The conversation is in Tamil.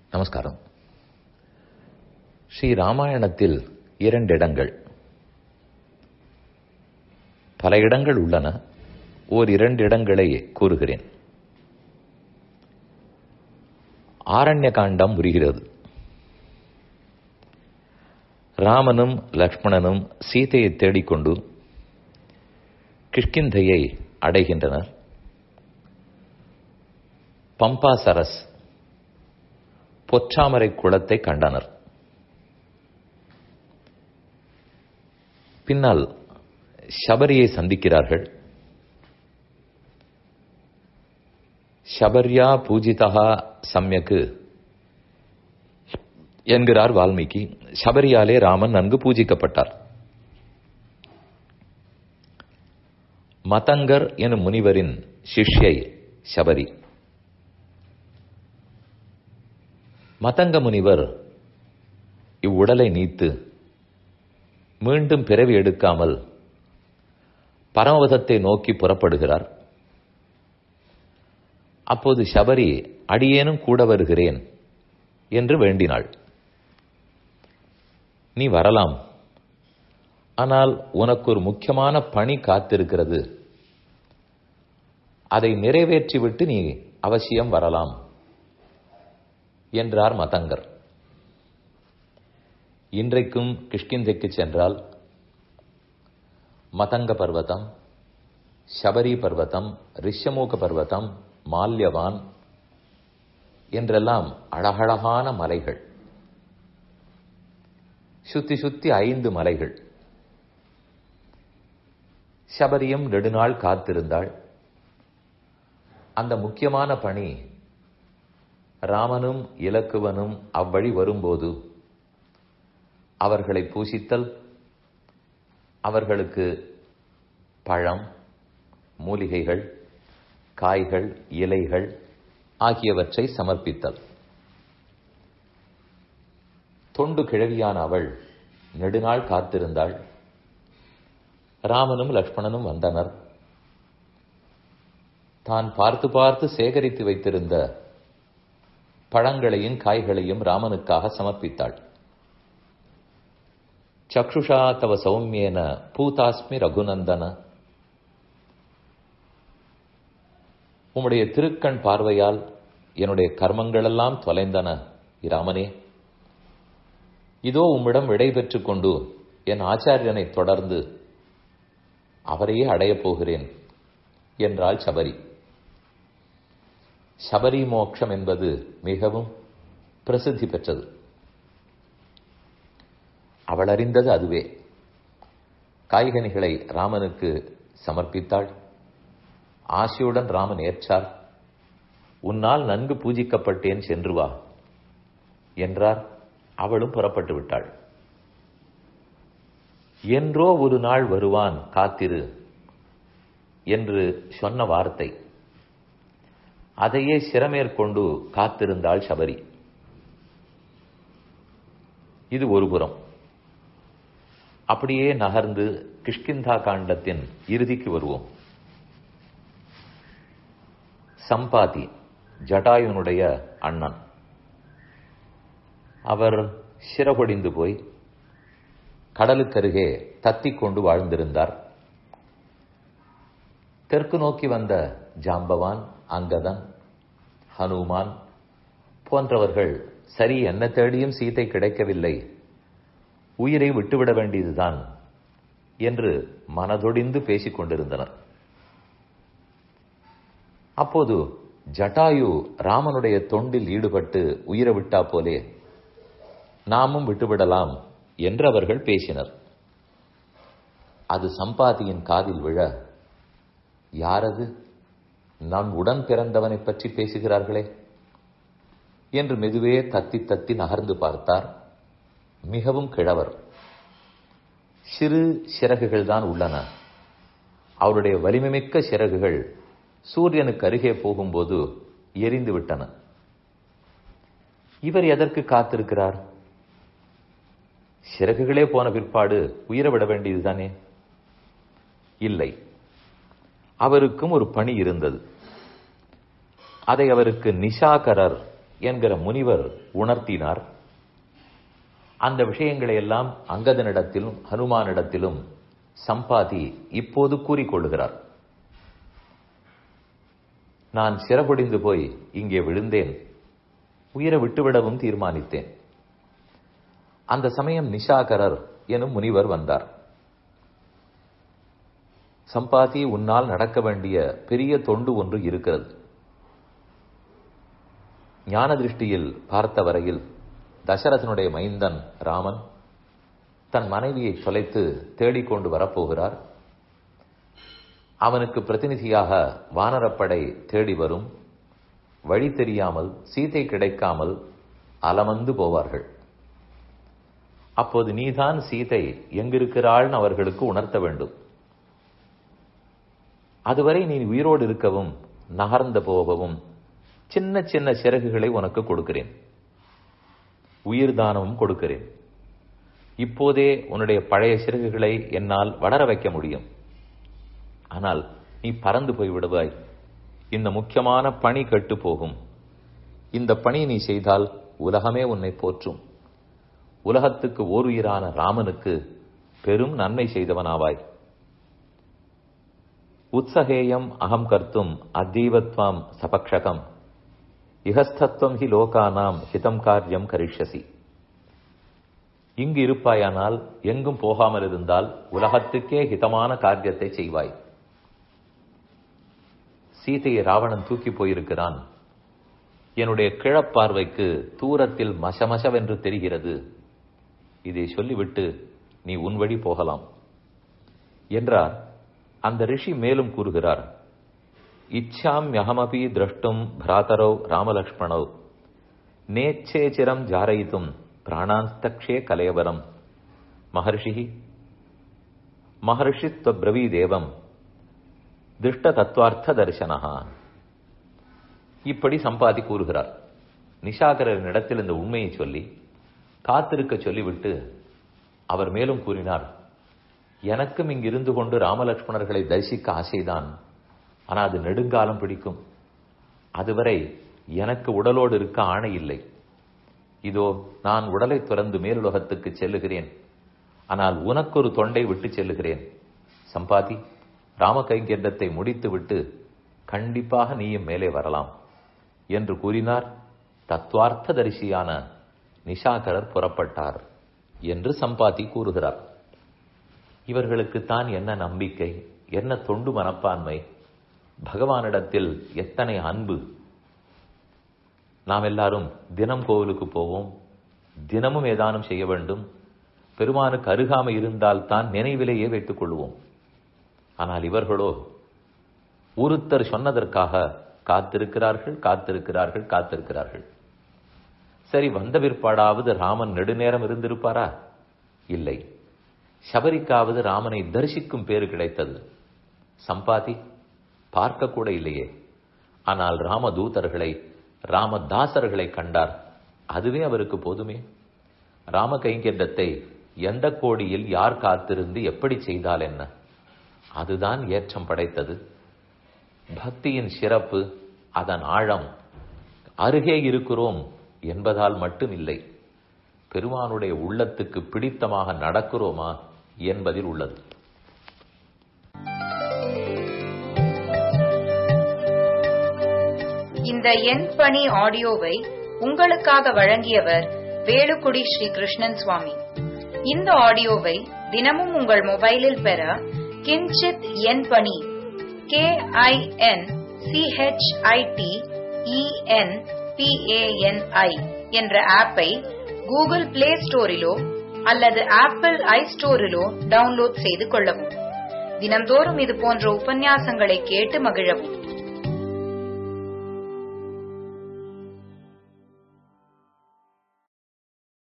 நமஸ்காரம் ஸ்ரீ ராமாயணத்தில் இரண்டு இடங்கள் பல இடங்கள் உள்ளன ஓர் இரண்டு இடங்களை கூறுகிறேன் ஆரண்ய காண்டம் புரிகிறது ராமனும் லக்ஷ்மணனும் சீதையை தேடிக்கொண்டு கிஷ்கிந்தையை அடைகின்றனர் பம்பா சரஸ் பொற்றாமரை குளத்தை கண்டனர் பின்னால் சபரியை சந்திக்கிறார்கள் சபர்யா பூஜிதா சம்யக்கு என்கிறார் வால்மீகி சபரியாலே ராமன் நன்கு பூஜிக்கப்பட்டார் மதங்கர் எனும் முனிவரின் சிஷ்யை சபரி மதங்க முனிவர் இவ்வுடலை நீத்து மீண்டும் பிறவி எடுக்காமல் பரமபதத்தை நோக்கி புறப்படுகிறார் அப்போது சபரி அடியேனும் கூட வருகிறேன் என்று வேண்டினாள் நீ வரலாம் ஆனால் உனக்கு ஒரு முக்கியமான பணி காத்திருக்கிறது அதை நிறைவேற்றிவிட்டு நீ அவசியம் வரலாம் என்றார் மதங்கர் இன்றைக்கும் கிஷ்கிந்தைக்கு சென்றால் மதங்க பர்வதம் சபரி பர்வதம் ரிஷமூக பர்வதம் மால்யவான் என்றெல்லாம் அழகழகான மலைகள் சுத்தி சுத்தி ஐந்து மலைகள் சபரியும் நெடுநாள் காத்திருந்தாள் அந்த முக்கியமான பணி ராமனும் இலக்குவனும் அவ்வழி வரும்போது அவர்களை பூசித்தல் அவர்களுக்கு பழம் மூலிகைகள் காய்கள் இலைகள் ஆகியவற்றை சமர்ப்பித்தல் தொண்டு கிழவியான அவள் நெடுநாள் காத்திருந்தாள் ராமனும் லக்ஷ்மணனும் வந்தனர் தான் பார்த்து பார்த்து சேகரித்து வைத்திருந்த பழங்களையும் காய்களையும் ராமனுக்காக சமர்ப்பித்தாள் சக்ஷுஷா தவ சௌமியேன பூதாஸ்மி ரகுநந்தன உம்முடைய திருக்கண் பார்வையால் என்னுடைய கர்மங்களெல்லாம் தொலைந்தன இராமனே இதோ உம்மிடம் விடை பெற்றுக் கொண்டு என் ஆச்சாரியனை தொடர்ந்து அவரையே அடையப் போகிறேன் என்றாள் சபரி சபரி மோட்சம் என்பது மிகவும் பிரசித்தி பெற்றது அவள் அறிந்தது அதுவே காய்கனிகளை ராமனுக்கு சமர்ப்பித்தாள் ஆசையுடன் ராமன் ஏற்றார் உன்னால் நன்கு பூஜிக்கப்பட்டேன் சென்று வா என்றார் அவளும் புறப்பட்டு விட்டாள் என்றோ ஒரு நாள் வருவான் காத்திரு என்று சொன்ன வார்த்தை அதையே சிரமேற்கொண்டு காத்திருந்தாள் சபரி இது ஒரு புறம் அப்படியே நகர்ந்து கிஷ்கிந்தா காண்டத்தின் இறுதிக்கு வருவோம் சம்பாதி ஜட்டாயுனுடைய அண்ணன் அவர் சிறபொடிந்து போய் கடலுக்கருகே தத்திக் கொண்டு வாழ்ந்திருந்தார் தெற்கு நோக்கி வந்த ஜாம்பவான் அங்கதன் ஹனுமான் போன்றவர்கள் சரி என்ன தேடியும் சீதை கிடைக்கவில்லை உயிரை விட்டுவிட வேண்டியதுதான் என்று மனதொடிந்து பேசிக் கொண்டிருந்தனர் அப்போது ஜட்டாயு ராமனுடைய தொண்டில் ஈடுபட்டு உயிரை விட்டா போலே நாமும் விட்டுவிடலாம் என்று அவர்கள் பேசினர் அது சம்பாதியின் காதில் விழ யாரது நான் உடன் பிறந்தவனை பற்றி பேசுகிறார்களே என்று மெதுவே தத்தி தத்தி நகர்ந்து பார்த்தார் மிகவும் கிழவர் சிறு சிறகுகள் தான் உள்ளன அவருடைய வலிமைமிக்க சிறகுகள் சூரியனுக்கு அருகே போகும்போது எரிந்து விட்டன இவர் எதற்கு காத்திருக்கிறார் சிறகுகளே போன பிற்பாடு உயிரை விட வேண்டியதுதானே இல்லை அவருக்கும் ஒரு பணி இருந்தது அதை அவருக்கு நிஷாகரர் என்கிற முனிவர் உணர்த்தினார் அந்த விஷயங்களை எல்லாம் அங்கதனிடத்திலும் ஹனுமானிடத்திலும் சம்பாதி இப்போது கூறிக்கொள்ளுகிறார் நான் சிறகுடிந்து போய் இங்கே விழுந்தேன் உயிரை விட்டுவிடவும் தீர்மானித்தேன் அந்த சமயம் நிஷாகரர் எனும் முனிவர் வந்தார் சம்பாதி உன்னால் நடக்க வேண்டிய பெரிய தொண்டு ஒன்று இருக்கிறது ஞான திருஷ்டியில் பார்த்த வரையில் தசரதனுடைய மைந்தன் ராமன் தன் மனைவியை தொலைத்து தேடிக்கொண்டு வரப்போகிறார் அவனுக்கு பிரதிநிதியாக வானரப்படை தேடி வரும் வழி தெரியாமல் சீதை கிடைக்காமல் அலமந்து போவார்கள் அப்போது நீதான் சீதை எங்கிருக்கிறாள்னு அவர்களுக்கு உணர்த்த வேண்டும் அதுவரை நீ உயிரோடு இருக்கவும் நகர்ந்து போகவும் சின்ன சின்ன சிறகுகளை உனக்கு கொடுக்கிறேன் உயிர் தானமும் கொடுக்கிறேன் இப்போதே உன்னுடைய பழைய சிறகுகளை என்னால் வளர வைக்க முடியும் ஆனால் நீ பறந்து போய் விடுவாய் இந்த முக்கியமான பணி கெட்டு போகும் இந்த பணி நீ செய்தால் உலகமே உன்னை போற்றும் உலகத்துக்கு ஓர் உயிரான ராமனுக்கு பெரும் நன்மை செய்தவனாவாய் உத்சகேயம் அகம் கர்த்தும் அத்தீவத்வாம் சபக்ஷகம் இகஸ்தத்துவம் ஹி லோகானாம் ஹிதம் காரியம் கரிஷ்யசி இங்கு இருப்பாயானால் எங்கும் போகாமல் இருந்தால் உலகத்துக்கே ஹிதமான காரியத்தை செய்வாய் சீதையை ராவணன் தூக்கி போயிருக்கிறான் என்னுடைய கிழப்பார்வைக்கு தூரத்தில் மசமசவென்று தெரிகிறது இதை சொல்லிவிட்டு நீ உன் வழி போகலாம் என்றார் அந்த ரிஷி மேலும் கூறுகிறார் இச்சாம் யகமபி திரஷ்டும் பிராதரோ ராமலக்ஷ்மணோ நேச்சேச்சிரம் ஜாரயித்தும் பிராணாந்தக்ஷே கலையவரம் மகர்ஷி மகர்ஷி பிரவீதேவம் திருஷ்ட தத்துவார்த்த தரிசனஹா இப்படி சம்பாதி கூறுகிறார் நிஷாகரின் இடத்தில் இந்த உண்மையை சொல்லி காத்திருக்க சொல்லிவிட்டு அவர் மேலும் கூறினார் எனக்கும் இங்கிருந்து கொண்டு ராமலட்சுமணர்களை தரிசிக்க ஆசைதான் ஆனால் அது நெடுங்காலம் பிடிக்கும் அதுவரை எனக்கு உடலோடு இருக்க ஆணை இல்லை இதோ நான் உடலை துறந்து மேலுலகத்துக்கு செல்லுகிறேன் ஆனால் உனக்கு ஒரு தொண்டை விட்டு செல்லுகிறேன் சம்பாதி ராம கைங்கேண்டத்தை முடித்துவிட்டு கண்டிப்பாக நீயும் மேலே வரலாம் என்று கூறினார் தத்துவார்த்த தரிசியான நிஷாகரர் புறப்பட்டார் என்று சம்பாதி கூறுகிறார் இவர்களுக்கு தான் என்ன நம்பிக்கை என்ன தொண்டு மனப்பான்மை பகவானிடத்தில் எத்தனை அன்பு நாம் எல்லாரும் தினம் கோவிலுக்கு போவோம் தினமும் ஏதானும் செய்ய வேண்டும் பெருமானுக்கு அருகாமை இருந்தால் தான் நினைவிலேயே வைத்துக் கொள்வோம் ஆனால் இவர்களோ ஒருத்தர் சொன்னதற்காக காத்திருக்கிறார்கள் காத்திருக்கிறார்கள் காத்திருக்கிறார்கள் சரி வந்த பிற்பாடாவது ராமன் நெடுநேரம் இருந்திருப்பாரா இல்லை சபரிக்காவது ராமனை தரிசிக்கும் பேறு கிடைத்தது சம்பாதி பார்க்க கூட இல்லையே ஆனால் ராமதூதர்களை ராமதாசர்களை கண்டார் அதுவே அவருக்கு போதுமே ராம கைங்கெண்டத்தை எந்த கோடியில் யார் காத்திருந்து எப்படி செய்தால் என்ன அதுதான் ஏற்றம் படைத்தது பக்தியின் சிறப்பு அதன் ஆழம் அருகே இருக்கிறோம் என்பதால் மட்டும் இல்லை பெருமானுடைய உள்ளத்துக்கு பிடித்தமாக நடக்கிறோமா என்பதில் உள்ளது இந்த என் பணி ஆடியோவை உங்களுக்காக வழங்கியவர் வேலுக்குடி ஸ்ரீ கிருஷ்ணன் சுவாமி இந்த ஆடியோவை தினமும் உங்கள் மொபைலில் பெற கிஞ்சித் என் பணி கே ஐ என் சிஹெச்ஐடி இஎன் பிஏஎன்ஐ என்ற ஆப்பை கூகுள் பிளே ஸ்டோரிலோ அல்லது ஆப்பிள் ஐ ஸ்டோரிலோ டவுன்லோட் செய்து கொள்ளவும் தினம்தோறும் இது போன்ற உபன்யாசங்களை கேட்டு மகிழவும்